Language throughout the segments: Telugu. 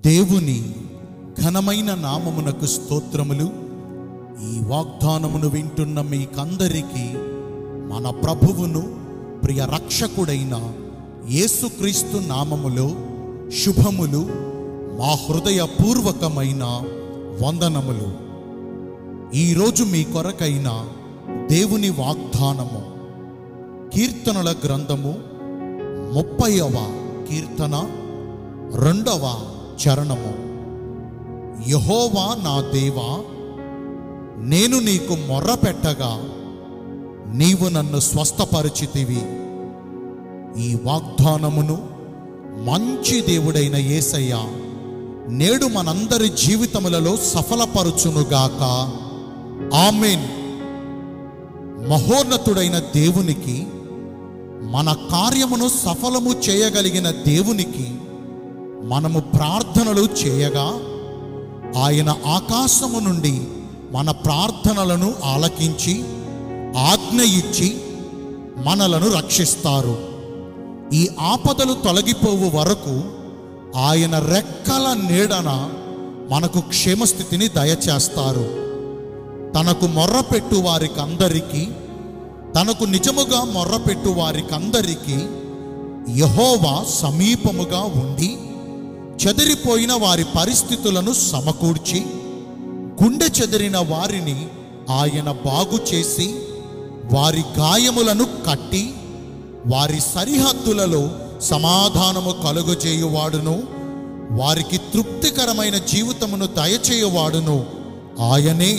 దేవుని ఘనమైన నామమునకు స్తోత్రములు ఈ వాగ్దానమును వింటున్న మీకందరికీ మన ప్రభువును ప్రియ రక్షకుడైన యేసుక్రీస్తు నామములో శుభములు మా హృదయపూర్వకమైన వందనములు ఈరోజు మీ కొరకైన దేవుని వాగ్దానము కీర్తనల గ్రంథము ముప్పైవ కీర్తన రెండవ చరణము యహోవా నా దేవా నేను నీకు మొర్ర పెట్టగా నీవు నన్ను స్వస్థపరిచితివి ఈ వాగ్దానమును మంచి దేవుడైన యేసయ్య నేడు మనందరి జీవితములలో సఫలపరుచునుగాక ఆమెన్ మహోన్నతుడైన దేవునికి మన కార్యమును సఫలము చేయగలిగిన దేవునికి మనము ప్రార్థనలు చేయగా ఆయన ఆకాశము నుండి మన ప్రార్థనలను ఆలకించి ఆజ్ఞ ఇచ్చి మనలను రక్షిస్తారు ఈ ఆపదలు తొలగిపోవు వరకు ఆయన రెక్కల నీడన మనకు క్షేమస్థితిని దయచేస్తారు తనకు మొర్రపెట్టు వారికందరికీ తనకు నిజముగా మొర్రపెట్టు వారికందరికీ యహోవా సమీపముగా ఉండి చెదిరిపోయిన వారి పరిస్థితులను సమకూర్చి గుండె చెదిరిన వారిని ఆయన బాగు చేసి వారి గాయములను కట్టి వారి సరిహద్దులలో సమాధానము కలుగజేయువాడును వారికి తృప్తికరమైన జీవితమును దయచేయువాడును ఆయనే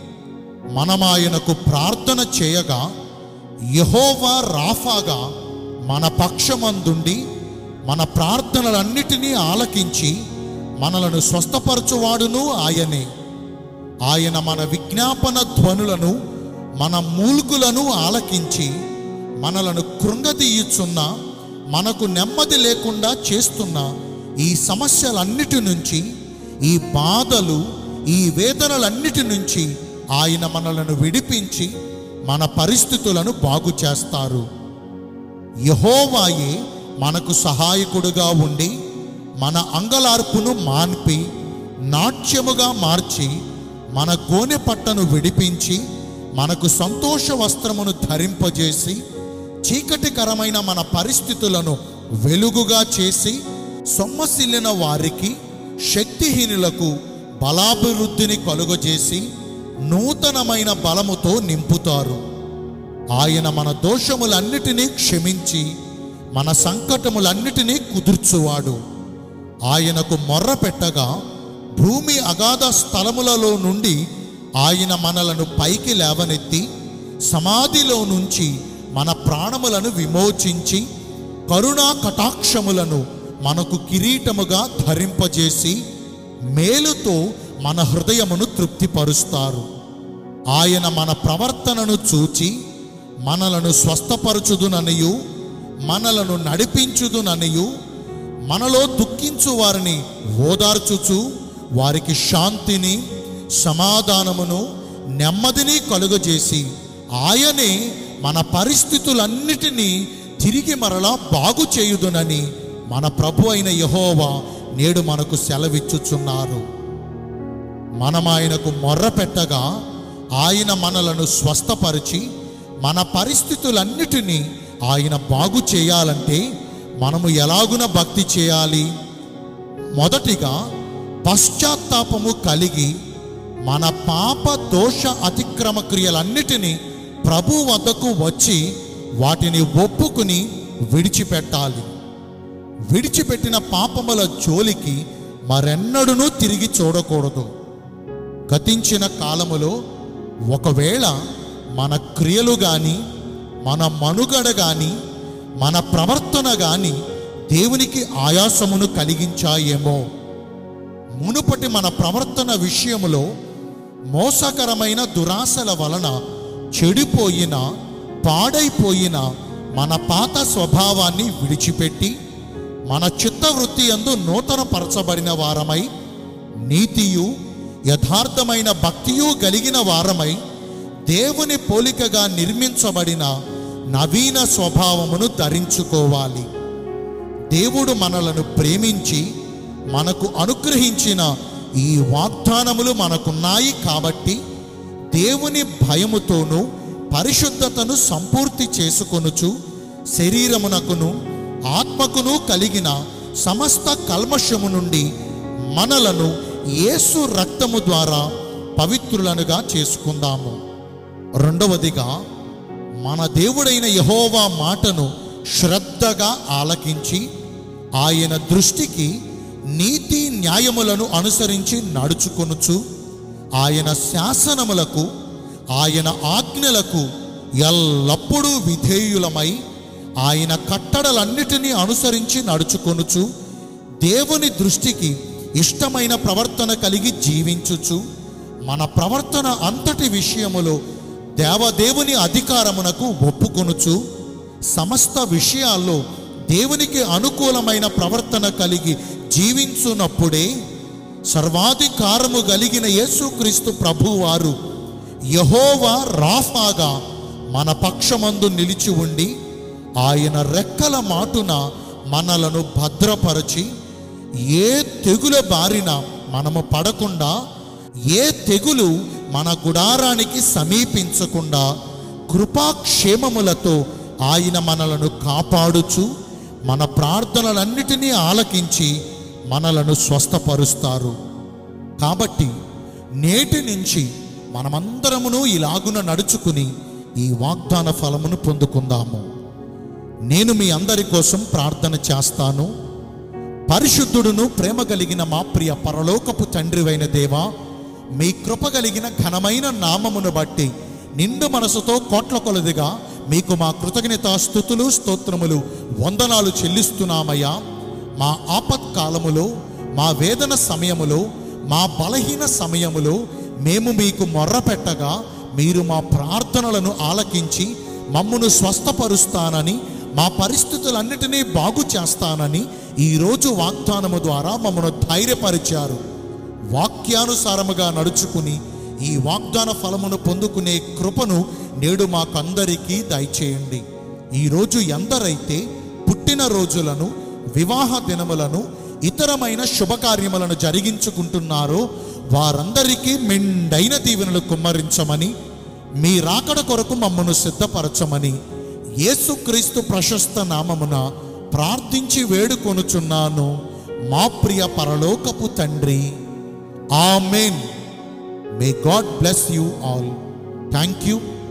మనమాయనకు ప్రార్థన చేయగా యహోవా రాఫాగా మన పక్షమందుండి మన ప్రార్థనలన్నిటినీ ఆలకించి మనలను స్వస్థపరచువాడును ఆయనే ఆయన మన విజ్ఞాపన ధ్వనులను మన మూల్గులను ఆలకించి మనలను కృంగతీయుచున్న మనకు నెమ్మది లేకుండా చేస్తున్న ఈ సమస్యలన్నిటి నుంచి ఈ బాధలు ఈ వేదనలన్నిటి నుంచి ఆయన మనలను విడిపించి మన పరిస్థితులను బాగు చేస్తారు యహోవాయే మనకు సహాయకుడుగా ఉండి మన అంగలార్పును మాన్పి నాట్యముగా మార్చి మన గోనె పట్టను విడిపించి మనకు సంతోష వస్త్రమును ధరింపజేసి చీకటికరమైన మన పరిస్థితులను వెలుగుగా చేసి సొమ్మసిల్లిన వారికి శక్తిహీనులకు బలాభివృద్ధిని కలుగజేసి నూతనమైన బలముతో నింపుతారు ఆయన మన దోషములన్నిటినీ క్షమించి మన సంకటములన్నిటినీ కుదుర్చువాడు ఆయనకు మొర్ర పెట్టగా భూమి అగాధ స్థలములలో నుండి ఆయన మనలను పైకి లేవనెత్తి సమాధిలో నుంచి మన ప్రాణములను విమోచించి కరుణా కటాక్షములను మనకు కిరీటముగా ధరింపజేసి మేలుతో మన హృదయమును తృప్తిపరుస్తారు ఆయన మన ప్రవర్తనను చూచి మనలను స్వస్థపరచుదుననియు మనలను నడిపించుదుననియు మనలో దుఃఖించు వారిని ఓదార్చుచు వారికి శాంతిని సమాధానమును నెమ్మదిని కలుగజేసి ఆయనే మన పరిస్థితులన్నిటినీ తిరిగి మరలా బాగు చేయుదునని మన ప్రభు అయిన యహోవా నేడు మనకు సెలవిచ్చుచున్నారు మనం ఆయనకు మొర్ర పెట్టగా ఆయన మనలను స్వస్థపరిచి మన పరిస్థితులన్నిటినీ ఆయన బాగు చేయాలంటే మనము ఎలాగున భక్తి చేయాలి మొదటిగా పశ్చాత్తాపము కలిగి మన పాప దోష అతిక్రమ క్రియలన్నిటినీ ప్రభు వద్దకు వచ్చి వాటిని ఒప్పుకుని విడిచిపెట్టాలి విడిచిపెట్టిన పాపముల జోలికి మరెన్నడూనూ తిరిగి చూడకూడదు గతించిన కాలములో ఒకవేళ మన క్రియలు కానీ మన మనుగడ కానీ మన ప్రవర్తన కానీ దేవునికి ఆయాసమును కలిగించాయేమో మునుపటి మన ప్రవర్తన విషయములో మోసకరమైన దురాశల వలన చెడిపోయిన పాడైపోయిన మన పాత స్వభావాన్ని విడిచిపెట్టి మన చిత్తవృత్తి యందు నూతనపరచబడిన వారమై నీతియు యథార్థమైన భక్తియు కలిగిన వారమై దేవుని పోలికగా నిర్మించబడిన నవీన స్వభావమును ధరించుకోవాలి దేవుడు మనలను ప్రేమించి మనకు అనుగ్రహించిన ఈ వాగ్దానములు మనకున్నాయి కాబట్టి దేవుని భయముతోనూ పరిశుద్ధతను సంపూర్తి చేసుకొనుచు శరీరమునకును ఆత్మకును కలిగిన సమస్త కల్మషము నుండి మనలను యేసు రక్తము ద్వారా పవిత్రులనుగా చేసుకుందాము రెండవదిగా మన దేవుడైన యహోవా మాటను శ్రద్ధగా ఆలకించి ఆయన దృష్టికి నీతి న్యాయములను అనుసరించి నడుచుకొనుచు ఆయన శాసనములకు ఆయన ఆజ్ఞలకు ఎల్లప్పుడూ విధేయులమై ఆయన కట్టడలన్నిటినీ అనుసరించి నడుచుకొనుచు దేవుని దృష్టికి ఇష్టమైన ప్రవర్తన కలిగి జీవించుచు మన ప్రవర్తన అంతటి విషయములో దేవదేవుని అధికారమునకు ఒప్పుకొనుచు సమస్త విషయాల్లో దేవునికి అనుకూలమైన ప్రవర్తన కలిగి జీవించునప్పుడే సర్వాధికారము కలిగిన యేసుక్రీస్తు ప్రభువారు యహోవా రాఫాగా మన పక్షమందు నిలిచి ఉండి ఆయన రెక్కల మాటున మనలను భద్రపరచి ఏ తెగుల బారిన మనము పడకుండా ఏ తెగులు మన గుడారానికి సమీపించకుండా కృపాక్షేమములతో ఆయన మనలను కాపాడుచు మన ప్రార్థనలన్నిటినీ ఆలకించి మనలను స్వస్థపరుస్తారు కాబట్టి నేటి నుంచి మనమందరమును ఇలాగున నడుచుకుని ఈ వాగ్దాన ఫలమును పొందుకుందాము నేను మీ అందరి కోసం ప్రార్థన చేస్తాను పరిశుద్ధుడును ప్రేమ కలిగిన మా ప్రియ పరలోకపు తండ్రివైన దేవా మీ కృప కలిగిన ఘనమైన నామమును బట్టి నిండు మనసుతో కోట్ల కొలదిగా మీకు మా కృతజ్ఞత స్థుతులు స్తోత్రములు వందనాలు చెల్లిస్తున్నామయ్యా మా ఆపత్కాలములో మా వేదన సమయములో మా బలహీన సమయములో మేము మీకు మొర్ర పెట్టగా మీరు మా ప్రార్థనలను ఆలకించి మమ్మను స్వస్థపరుస్తానని మా పరిస్థితులన్నిటినీ బాగు చేస్తానని ఈరోజు వాగ్దానము ద్వారా మమ్మను ధైర్యపరిచారు వాక్యానుసారముగా నడుచుకుని ఈ వాగ్దాన ఫలమును పొందుకునే కృపను నేడు మాకందరికీ దయచేయండి ఈరోజు ఎందరైతే పుట్టిన రోజులను వివాహ దినములను ఇతరమైన శుభకార్యములను జరిగించుకుంటున్నారో వారందరికీ మెండైన దీవెనలు కుమ్మరించమని మీ రాకడ కొరకు మమ్మను సిద్ధపరచమని యేసుక్రీస్తు ప్రశస్త నామమున ప్రార్థించి వేడుకొనుచున్నాను మా ప్రియ పరలోకపు తండ్రి amen may God bless you all thank you